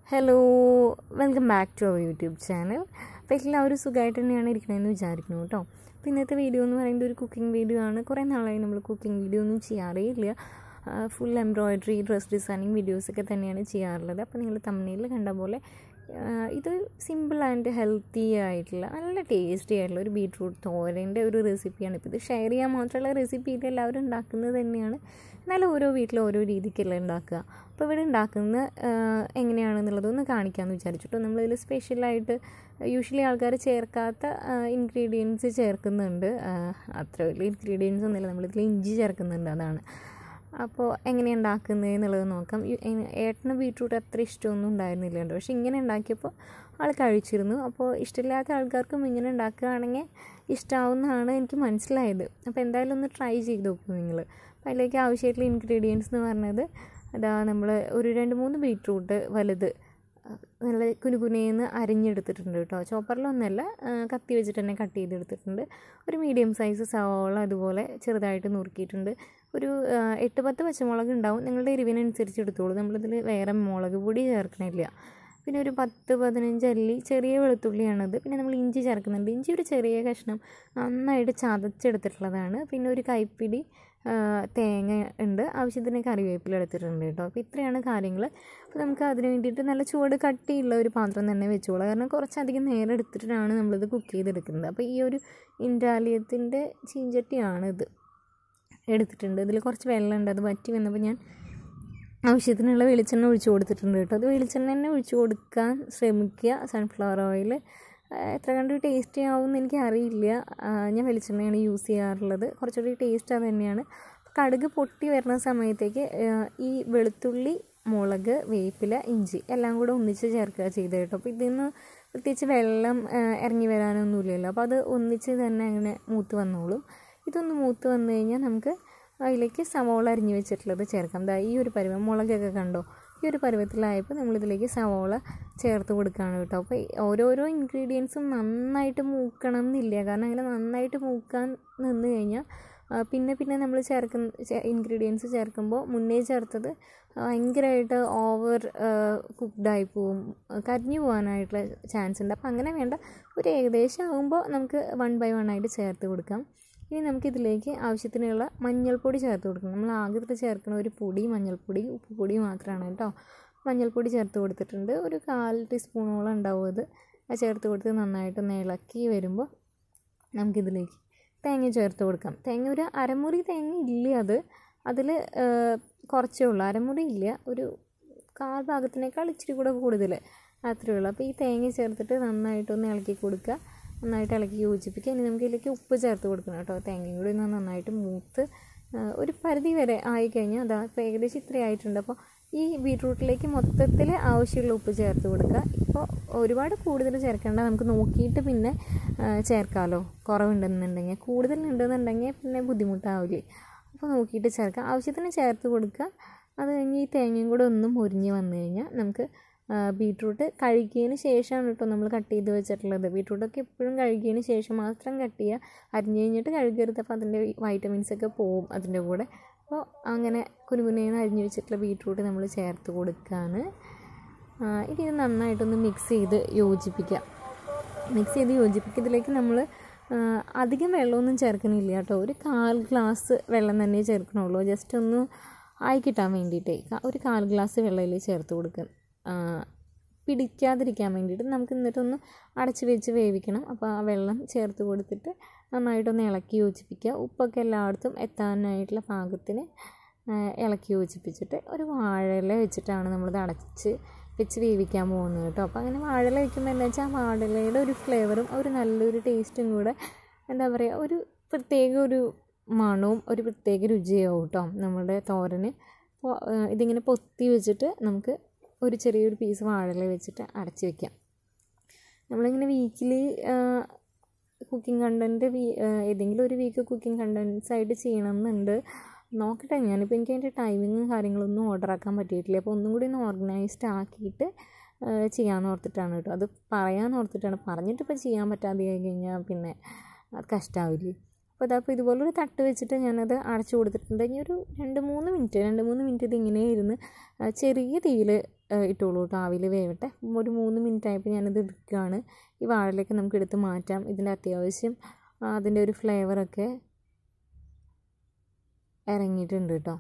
hello welcome back to our YouTube channel അപ്പോൾ എല്ലാവരും സുഖമായിട്ട് തന്നെയാണ് ഇരിക്കണമെന്ന് വിചാരിക്കുന്നു കേട്ടോ അപ്പോൾ ഇന്നത്തെ വീഡിയോ എന്ന് പറയുന്നത് ഒരു കുക്കിംഗ് വീഡിയോ ആണ് കുറേ നാളായി നമ്മൾ കുക്കിംഗ് വീഡിയോ ഒന്നും ചെയ്യാറേ ഇല്ല ഫുൾ എംബ്രോയ്ഡറി ഡ്രസ് ഡിസൈനിങ് വീഡിയോസൊക്കെ തന്നെയാണ് ചെയ്യാറുള്ളത് അപ്പോൾ നിങ്ങൾ തമ്മിൽ കണ്ട പോലെ ഇത് സിമ്പിൾ ആൻഡ് ഹെൽത്തി ആയിട്ടുള്ള നല്ല ടേസ്റ്റി ആയിട്ടുള്ള ഒരു ബീട്രൂട്ട് തോരൻ്റെ ഒരു റെസിപ്പിയാണ് ഇപ്പോൾ ഇത് ഷെയർ ചെയ്യാൻ മാത്രമുള്ള റെസിപ്പി ഇത് എല്ലാവരും ഉണ്ടാക്കുന്നത് തന്നെയാണ് എന്നാലും ഓരോ വീട്ടിലും ഓരോ രീതിക്കല്ല ഉണ്ടാക്കുക അപ്പോൾ ഇവിടെ ഉണ്ടാക്കുന്നത് എങ്ങനെയാണെന്നുള്ളതൊന്ന് കാണിക്കാമെന്ന് വിചാരിച്ചിട്ടോ നമ്മളിതിൽ സ്പെഷ്യലായിട്ട് യൂഷ്വലി ആൾക്കാർ ചേർക്കാത്ത ഇൻഗ്രീഡിയൻസ് ചേർക്കുന്നുണ്ട് അത്ര വലിയ ഇൻഗ്രീഡിയൻസ് ഒന്നുമില്ല നമ്മളിതിൽ ഇഞ്ചി ചേർക്കുന്നുണ്ട് അതാണ് അപ്പോൾ എങ്ങനെയാണ് ഉണ്ടാക്കുന്നത് എന്നുള്ളത് നോക്കാം ഏട്ടന് ബീട്രൂട്ട് അത്ര ഇഷ്ടമൊന്നും ഉണ്ടായിരുന്നില്ല കേട്ടോ പക്ഷെ ഇങ്ങനെ ഉണ്ടാക്കിയപ്പോൾ ആൾ കഴിച്ചിരുന്നു അപ്പോൾ ഇഷ്ടമില്ലാത്ത ആൾക്കാർക്കും ഇങ്ങനെ ഉണ്ടാക്കുകയാണെങ്കിൽ ഇഷ്ടമാവുന്നതാണ് എനിക്ക് മനസ്സിലായത് അപ്പോൾ എന്തായാലും ഒന്ന് ട്രൈ ചെയ്ത് നോക്കും നിങ്ങൾ അപ്പോൾ അതിലേക്ക് ആവശ്യമായിട്ടുള്ള ഇൻഗ്രീഡിയൻസ് എന്ന് പറഞ്ഞത് അതാ നമ്മൾ ഒരു രണ്ട് മൂന്ന് ബീട്രൂട്ട് വലുത് നല്ല കുനുകുനേന്ന് അരിഞ്ഞെടുത്തിട്ടുണ്ട് കേട്ടോ ചോപ്പറിലൊന്നല്ല കത്തി വെച്ചിട്ട് തന്നെ കട്ട് ചെയ്തെടുത്തിട്ടുണ്ട് ഒരു മീഡിയം സൈസ് സവാള അതുപോലെ ചെറുതായിട്ട് നുറുക്കിയിട്ടുണ്ട് ഒരു എട്ട് പത്ത് പച്ചമുളക് ഉണ്ടാവും നിങ്ങളുടെ എരിവിനനുസരിച്ച് എടുത്തോളൂ നമ്മളിതിൽ വേറെ മുളക് പൊടി ചേർക്കണില്ല പിന്നെ ഒരു പത്ത് പതിനഞ്ച് അല്ലി ചെറിയ വെളുത്തുള്ളിയാണത് പിന്നെ നമ്മൾ ഇഞ്ചി ചേർക്കുന്നുണ്ട് ഇഞ്ചി ഒരു ചെറിയ കഷ്ണം നന്നായിട്ട് ചതച്ചെടുത്തിട്ടുള്ളതാണ് പിന്നെ ഒരു കൈപ്പിടി തേങ്ങ ഉണ്ട് ആവശ്യത്തിന് കറിവേപ്പില എടുത്തിട്ടുണ്ട് കേട്ടോ അപ്പോൾ ഇത്രയാണ് കാര്യങ്ങൾ അപ്പോൾ നമുക്ക് അതിന് വേണ്ടിയിട്ട് നല്ല ചൂട് കട്ടിയുള്ള ഒരു പാത്രം തന്നെ വെച്ചോളാം കാരണം കുറച്ചധികം നേരം എടുത്തിട്ടാണ് നമ്മളിത് കുക്ക് ചെയ്തെടുക്കുന്നത് അപ്പോൾ ഈ ഒരു ഇൻഡാലിയത്തിൻ്റെ ചീഞ്ചട്ടിയാണ് ഇത് എടുത്തിട്ടുണ്ട് ഇതിൽ കുറച്ച് വെള്ളമുണ്ട് അത് വറ്റി വന്നപ്പോൾ ഞാൻ ആവശ്യത്തിനുള്ള വെളിച്ചെണ്ണ ഒഴിച്ചു കൊടുത്തിട്ടുണ്ട് കേട്ടോ അത് വെളിച്ചെണ്ണ തന്നെ ഒഴിച്ചു കൊടുക്കാൻ ശ്രമിക്കുക സൺഫ്ലവർ ഓയിൽ എത്ര കണ്ട് ടേസ്റ്റി ആവുമെന്ന് എനിക്ക് അറിയില്ല ഞാൻ വെളിച്ചെണ്ണയാണ് യൂസ് ചെയ്യാറുള്ളത് കുറച്ചുകൂടി ടേസ്റ്റ് അത് തന്നെയാണ് കടുക് പൊട്ടി വരുന്ന സമയത്തേക്ക് ഈ വെളുത്തുള്ളി മുളക് വേപ്പില ഇഞ്ചി എല്ലാം കൂടെ ഒന്നിച്ച് ചേർക്കുക ചെയ്ത് കേട്ടോ അപ്പോൾ ഇതിൽ നിന്ന് പ്രത്യേകിച്ച് വെള്ളം ഇറങ്ങി വരാനൊന്നുമില്ലല്ലോ അപ്പോൾ അത് ഒന്നിച്ച് തന്നെ അങ്ങനെ മൂത്ത് വന്നോളും ഇതൊന്ന് മൂത്ത് വന്നു കഴിഞ്ഞാൽ നമുക്ക് അതിലേക്ക് സവോള അരിഞ്ഞ് വെച്ചിട്ടുള്ളത് ചേർക്കാം ദാ ഈ ഒരു പരുവം മുളകൊക്കെ കണ്ടോ ഈ ഒരു പരുവത്തിലായപ്പോൾ നമ്മളിതിലേക്ക് സവോള ചേർത്ത് കൊടുക്കുകയാണ് കേട്ടോ അപ്പോൾ ഓരോരോ ഇൻഗ്രീഡിയൻസും നന്നായിട്ട് മൂക്കണം എന്നില്ല കാരണം അങ്ങനെ നന്നായിട്ട് മൂക്കാൻ നിന്ന് കഴിഞ്ഞാൽ പിന്നെ പിന്നെ നമ്മൾ ചേർക്കുന്ന ഇൻഗ്രീഡിയൻസ് ചേർക്കുമ്പോൾ മുന്നേ ചേർത്തത് ഭയങ്കരമായിട്ട് ഓവർ കുക്ക്ഡായി പോവും കരിഞ്ഞു പോകാനായിട്ടുള്ള ചാൻസ് ഉണ്ട് അപ്പോൾ അങ്ങനെ വേണ്ട ഒരു ഏകദേശം ആകുമ്പോൾ നമുക്ക് വൺ ബൈ വൺ ആയിട്ട് ചേർത്ത് കൊടുക്കാം ഇനി നമുക്കിതിലേക്ക് ആവശ്യത്തിനുള്ള മഞ്ഞൾപ്പൊടി ചേർത്ത് കൊടുക്കണം നമ്മൾ ആകൃതി ചേർക്കുന്ന ഒരു പൊടി മഞ്ഞൾപ്പൊടി ഉപ്പുപൊടി മാത്രമാണ് കേട്ടോ മഞ്ഞൾപ്പൊടി ചേർത്ത് കൊടുത്തിട്ടുണ്ട് ഒരു കാൽ ടീസ്പൂണോളം ഉണ്ടാവും അത് അത് ചേർത്ത് കൊടുത്ത് നന്നായിട്ടൊന്ന് ഇളക്കി വരുമ്പോൾ നമുക്കിതിലേക്ക് തേങ്ങ ചേർത്ത് കൊടുക്കാം തേങ്ങ ഒരു അരമുറി തേങ്ങ ഇല്ല അത് അതിൽ കുറച്ചേ ഉള്ളൂ അരമുറി ഇല്ല ഒരു കാൽ ഭാഗത്തിനേക്കാൾ ഇച്ചിരി കൂടെ കൂടുതൽ അത്രയേ ഉള്ളൂ അപ്പോൾ ഈ തേങ്ങ ചേർത്തിട്ട് നന്നായിട്ടൊന്ന് ഇളക്കി കൊടുക്കുക നന്നായിട്ട് ഇളക്കി യോജിപ്പിക്കുക ഇനി നമുക്ക് ഇതിലേക്ക് ഉപ്പ് ചേർത്ത് കൊടുക്കണം കേട്ടോ തേങ്ങയും കൂടി ഒന്ന് നന്നായിട്ട് മൂത്ത് ഒരു പരിധി വരെ ആയിക്കഴിഞ്ഞാൽ അതാ ഇപ്പോൾ ഏകദേശം ഇത്ര ആയിട്ടുണ്ട് അപ്പോൾ ഈ ബീട്രൂട്ടിലേക്ക് മൊത്തത്തിൽ ആവശ്യമുള്ള ഉപ്പ് ചേർത്ത് കൊടുക്കുക ഇപ്പോൾ ഒരുപാട് കൂടുതൽ ചേർക്കേണ്ട നമുക്ക് നോക്കിയിട്ട് പിന്നെ ചേർക്കാമല്ലോ കുറവുണ്ടെന്നുണ്ടെങ്കിൽ കൂടുതലുണ്ടെന്നുണ്ടെങ്കിൽ പിന്നെ ബുദ്ധിമുട്ടാവില്ലേ അപ്പോൾ നോക്കിയിട്ട് ചേർക്കുക ആവശ്യത്തിന് ചേർത്ത് കൊടുക്കുക അത് കഴിഞ്ഞ് ഈ തേങ്ങയും കൂടെ ഒന്നും മുരിഞ്ഞ് വന്നു കഴിഞ്ഞാൽ നമുക്ക് ബീട്രൂട്ട് കഴുകിയതിന് ശേഷമാണ് കേട്ടോ നമ്മൾ കട്ട് ചെയ്ത് വെച്ചിട്ടുള്ളത് ബീട്രൂട്ടൊക്കെ എപ്പോഴും കഴുകിയതിന് ശേഷം മാത്രം കട്ട് ചെയ്യുക അരിഞ്ഞ് കഴിഞ്ഞിട്ട് കഴുകരുത് അപ്പോൾ അതിൻ്റെ വൈറ്റമിൻസ് ഒക്കെ പോവും അതിൻ്റെ കൂടെ അപ്പോൾ അങ്ങനെ കുനുകുനേന്ന് അരിഞ്ഞ് വെച്ചിട്ടുള്ള ബീട്രൂട്ട് നമ്മൾ ചേർത്ത് കൊടുക്കുകയാണ് ഇനി ഇത് നന്നായിട്ടൊന്ന് മിക്സ് ചെയ്ത് യോജിപ്പിക്കുക മിക്സ് ചെയ്ത് യോജിപ്പിക്കുക ഇതിലേക്ക് നമ്മൾ അധികം വെള്ളമൊന്നും ചേർക്കണില്ല കേട്ടോ ഒരു കാൽ ഗ്ലാസ് വെള്ളം തന്നെ ചേർക്കണുള്ളൂ ജസ്റ്റ് ഒന്ന് ആയി കിട്ടാൻ വേണ്ടിയിട്ടേ ഒരു കാൽ ഗ്ലാസ് വെള്ളത്തിൽ ചേർത്ത് കൊടുക്കുക പിടിക്കാതിരിക്കാൻ വേണ്ടിയിട്ട് നമുക്ക് എന്നിട്ടൊന്ന് അടച്ച് വെച്ച് വേവിക്കണം അപ്പോൾ ആ വെള്ളം ചേർത്ത് കൊടുത്തിട്ട് നന്നായിട്ടൊന്ന് ഇളക്കി യോജിപ്പിക്കുക ഉപ്പൊക്കെ എല്ലായിടത്തും എത്താനായിട്ടുള്ള പാകത്തിന് ഇളക്കി യോജിപ്പിച്ചിട്ട് ഒരു വാഴയില വെച്ചിട്ടാണ് നമ്മളിത് അടച്ച് വെച്ച് വേവിക്കാൻ പോകുന്നത് കേട്ടോ അപ്പോൾ അങ്ങനെ വാഴയില വെക്കുമ്പോൾ എന്താ വെച്ചാൽ ആ വാഴയിലയുടെ ഒരു ഫ്ലേവറും ഒരു നല്ലൊരു ടേസ്റ്റും കൂടെ എന്താ പറയുക ഒരു പ്രത്യേക ഒരു മണവും ഒരു പ്രത്യേക രുചിയാവും കേട്ടോ നമ്മുടെ തോരന് അപ്പോൾ ഇതിങ്ങനെ പൊത്തി വെച്ചിട്ട് നമുക്ക് ഒരു ചെറിയൊരു പീസ് വാഴയില വെച്ചിട്ട് അടച്ച് വെക്കാം നമ്മളിങ്ങനെ വീക്കിലി കുക്കിംഗ് കണ്ടൻറ്റ് ഏതെങ്കിലും ഒരു വീക്ക് കുക്കിംഗ് കണ്ടൻറ്റ്സ് ആയിട്ട് ചെയ്യണമെന്നുണ്ട് നോക്കട്ടെ ഞാനിപ്പോൾ എനിക്ക് അതിൻ്റെ ടൈമിങ്ങും കാര്യങ്ങളൊന്നും ഓർഡർ ആക്കാൻ പറ്റിയിട്ടില്ല അപ്പോൾ ഒന്നും കൂടി ഒന്ന് ഓർഗനൈസ്ഡ് ആക്കിയിട്ട് ചെയ്യാമെന്ന് ഓർത്തിട്ടാണ് കേട്ടോ അത് പറയാൻ ഓർത്തിട്ടാണ് പറഞ്ഞിട്ടിപ്പോൾ ചെയ്യാൻ പറ്റാതെ ആയി കഴിഞ്ഞാൽ പിന്നെ അത് കഷ്ടമാവില്ലേ അപ്പോൾ അതപ്പോൾ ഇതുപോലൊരു തട്ട് വെച്ചിട്ട് ഞാനത് അടച്ചു കൊടുത്തിട്ടുണ്ട് ഇനി ഒരു രണ്ട് മൂന്ന് മിനിറ്റ് രണ്ട് മൂന്ന് മിനിറ്റ് ഇത് ഇങ്ങനെ ഇരുന്ന് ആ, ചെറിയ തീയിൽ ഇട്ടോളൂ കേട്ടോ ആവിയിൽ വേവട്ടെ ഒരു മൂന്ന് മിനിറ്റ് ആയപ്പോൾ ഞാനത് എടുക്കുകയാണ് ഈ വാഴയിലേക്ക് നമുക്ക് എടുത്ത് മാറ്റാം ഇതിൻ്റെ അത്യാവശ്യം ആ, അതിൻ്റെ ഒരു ഫ്ലേവറൊക്കെ ഇറങ്ങിയിട്ടുണ്ട് കേട്ടോ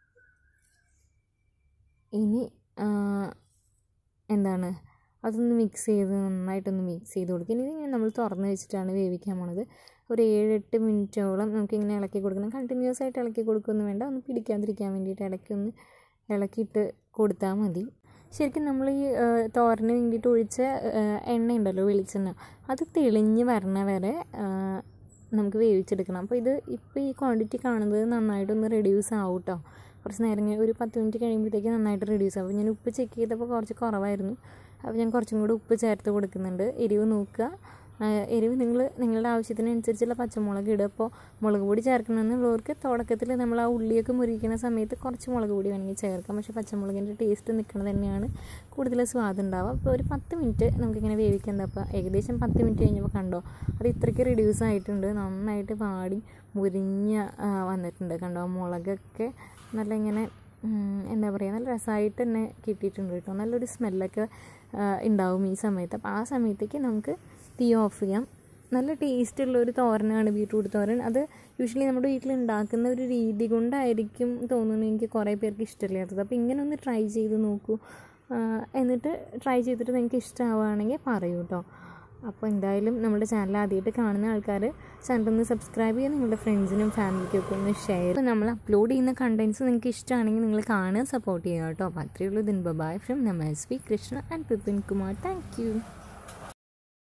ഇനി ആ, എന്താണ് അതൊന്ന് മിക്സ് ചെയ്ത് നന്നായിട്ടൊന്ന് മിക്സ് ചെയ്ത് കൊടുക്കുക ഇനി ഇങ്ങനെ നമ്മൾ തുറന്ന് വെച്ചിട്ടാണ് വേവിക്കാൻ പോണത് ഒരു ഏഴെട്ട് മിനിറ്റോളം നമുക്കിങ്ങനെ ഇളക്കി കൊടുക്കണം കണ്ടിന്യൂസ് ആയിട്ട് ഇളക്കി കൊടുക്കുകയൊന്നും വേണ്ട ഒന്ന് പിടിക്കാതിരിക്കാൻ വേണ്ടിയിട്ട് ഇടയ്ക്ക് ഒന്ന് ഇളക്കിയിട്ട് കൊടുത്താൽ മതി ശരിക്കും നമ്മൾ ഈ ആ, തോരന് വേണ്ടിയിട്ട് ഒഴിച്ച ആ, എണ്ണ ഉണ്ടല്ലോ വെളിച്ചെണ്ണ അത് തെളിഞ്ഞ് വരണ വരെ ആ, നമുക്ക് വേവിച്ചെടുക്കണം അപ്പോൾ ഇത് ഇപ്പോൾ ഈ ക്വാണ്ടിറ്റി കാണുന്നത് നന്നായിട്ടൊന്ന് റെഡ്യൂസ് ആവും കേട്ടോ കുറച്ച് നേരം കഴിഞ്ഞ് ഒരു പത്ത് മിനിറ്റ് കഴിയുമ്പോഴത്തേക്ക് നന്നായിട്ട് റെഡ്യൂസ് ആവും അപ്പോൾ ഞാൻ ഉപ്പ് ചെക്ക് ചെയ്തപ്പോൾ കുറച്ച് കുറവായിരുന്നു അപ്പോൾ ഞാൻ കുറച്ചും കൂടി ഉപ്പ് ചേർത്ത് കൊടുക്കുന്നുണ്ട് എരിവ് നോക്കുക ആ, എരിവ് നിങ്ങൾ നിങ്ങളുടെ ആവശ്യത്തിനനുസരിച്ചുള്ള പച്ചമുളക് ഇടുക അപ്പോൾ മുളക് പൊടി ചേർക്കണമെന്നുള്ളവർക്ക് തുടക്കത്തിൽ നമ്മൾ ആ ഉള്ളിയൊക്കെ മുരിക്കുന്ന സമയത്ത് കുറച്ച് മുളക് പൊടി വേണമെങ്കിൽ ചേർക്കാം പക്ഷേ പച്ചമുളകിൻ്റെ ടേസ്റ്റ് നിൽക്കുന്നത് തന്നെയാണ് കൂടുതൽ സ്വാദ് ഉണ്ടാവുക അപ്പോൾ ഒരു പത്ത് മിനിറ്റ് നമുക്കിങ്ങനെ വേവിക്കാൻ അപ്പോൾ ഏകദേശം പത്ത് മിനിറ്റ് കഴിഞ്ഞപ്പോൾ കണ്ടോ അത് ഇത്രയ്ക്ക് റിഡ്യൂസ് ആയിട്ടുണ്ട് നന്നായിട്ട് പാടി മുരിഞ്ഞ ആ, വന്നിട്ടുണ്ട് കണ്ടോ മുളകൊക്കെ നല്ല ഇങ്ങനെ ഉം, എന്താ പറയുക നല്ല രസമായിട്ട് തന്നെ കിട്ടിയിട്ടുണ്ട് കേട്ടോ നല്ലൊരു സ്മെല്ലൊക്കെ ആ, ഉണ്ടാവും ഈ സമയത്ത് അപ്പോൾ ആ സമയത്തേക്ക് നമുക്ക് തീ ഓഫ് ചെയ്യാം നല്ല ടേസ്റ്റ് ഉള്ള ഒരു തോരനാണ് ബീട്രൂട്ട് തോരൻ അത് യൂഷ്വലി നമ്മുടെ വീട്ടിൽ ഉണ്ടാക്കുന്ന ഒരു രീതി കൊണ്ടായിരിക്കും തോന്നുന്നു എനിക്ക് കുറേ പേർക്ക് ഇഷ്ടമില്ലാത്തത് അപ്പോൾ ഇങ്ങനെ ഒന്ന് ട്രൈ ചെയ്ത് നോക്കൂ ആ, എന്നിട്ട് ട്രൈ ചെയ്തിട്ട് നിങ്ങൾക്ക് ഇഷ്ടമാവുകയാണെങ്കിൽ പറയൂ കേട്ടോ അപ്പോൾ എന്തായാലും നമ്മുടെ ചാനൽ ആദ്യമായിട്ട് കാണുന്ന ആൾക്കാർ ചാനൽ ഒന്ന് സബ്സ്ക്രൈബ് ചെയ്യുക നിങ്ങളുടെ ഫ്രണ്ട്സിനും ഫാമിലിക്കും ഒക്കെ ഒന്ന് ഷെയർ അപ്പോൾ നമ്മൾ അപ്ലോഡ് ചെയ്യുന്ന കണ്ടൻസ് നിങ്ങൾക്ക് ഇഷ്ടമാണെങ്കിൽ നിങ്ങൾ കാണുക സപ്പോർട്ട് ചെയ്യുക കേട്ടോ അപ്പോൾ അത്രയേ ഉള്ളൂ ദിൻ ബൈ ഫ്രം നമസ്വി Krishna and Pipin Kumar thank U